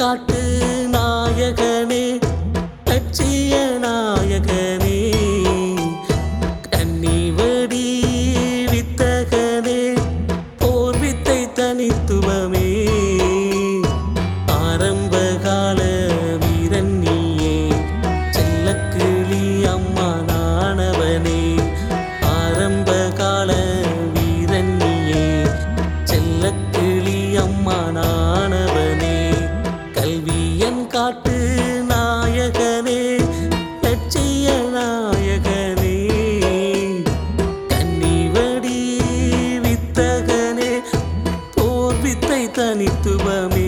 காட்டு நாயகனே லட்சிய நாயகனே கன்னிவடி வித்தகனே போர் வித்தை தனித்துவமே ஆரம்பகால வீரன் நீயே செல்லக்கிளி அம்மா நானவனே ஆரம்பகால வீரன் நீயே செல்லக்கிளி அம்மா நானவனே கல்வியன் காட்டு நாயகனே லட்சிய நாயகனே கன்னிவடி வித்தகனே போர் வித்தை தனித்துவமே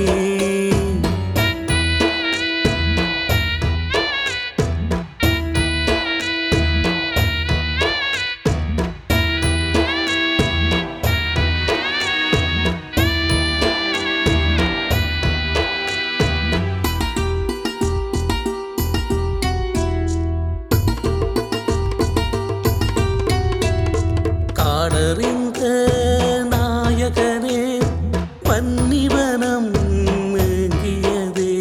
காடறிந்த நாயகனே பன்னிவனம் ஏங்கியதே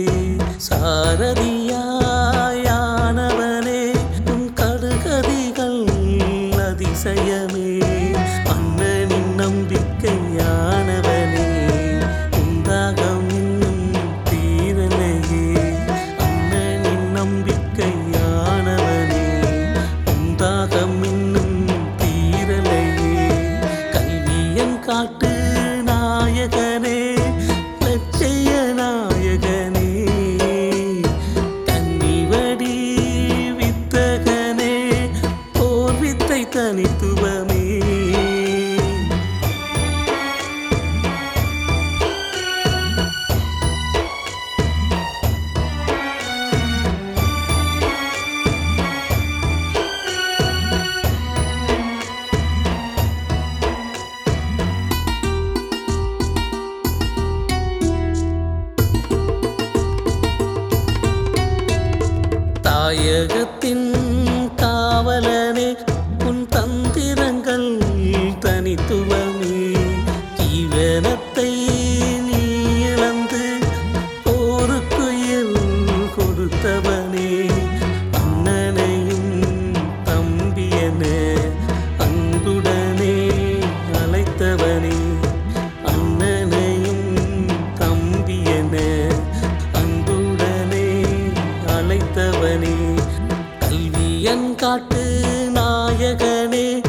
சாரதியாயானவனே உன் கடுகதிகள் அதிசயமே அண்ணனின் நம்பிக்கையானவனே உந்தாகம் இன்னும் தீரலையே அண்ணனின் நம்பிக்கையானவனே உந்தாகம் இன்னும் தீரலையே கல்வியன் காட்டு நாயகனே லட்சிய நாயகனே கன்னிவடி வித்தகனே போர் வித்தை தனித்துவமே தாயகத்தின் காவலனே உன் தந்திரங்கள் தனித்துவமே ஜீவனத்தை நீ இழந்து போருக்குயில் கொடுத்தவனே அண்ணனையும் தம்பியன அன்புடனே அழைத்தவனே அண்ணனையும் தம்பியன அன்புடனே அழைத்தவனே கல்வியன் காட்டு நாயகனே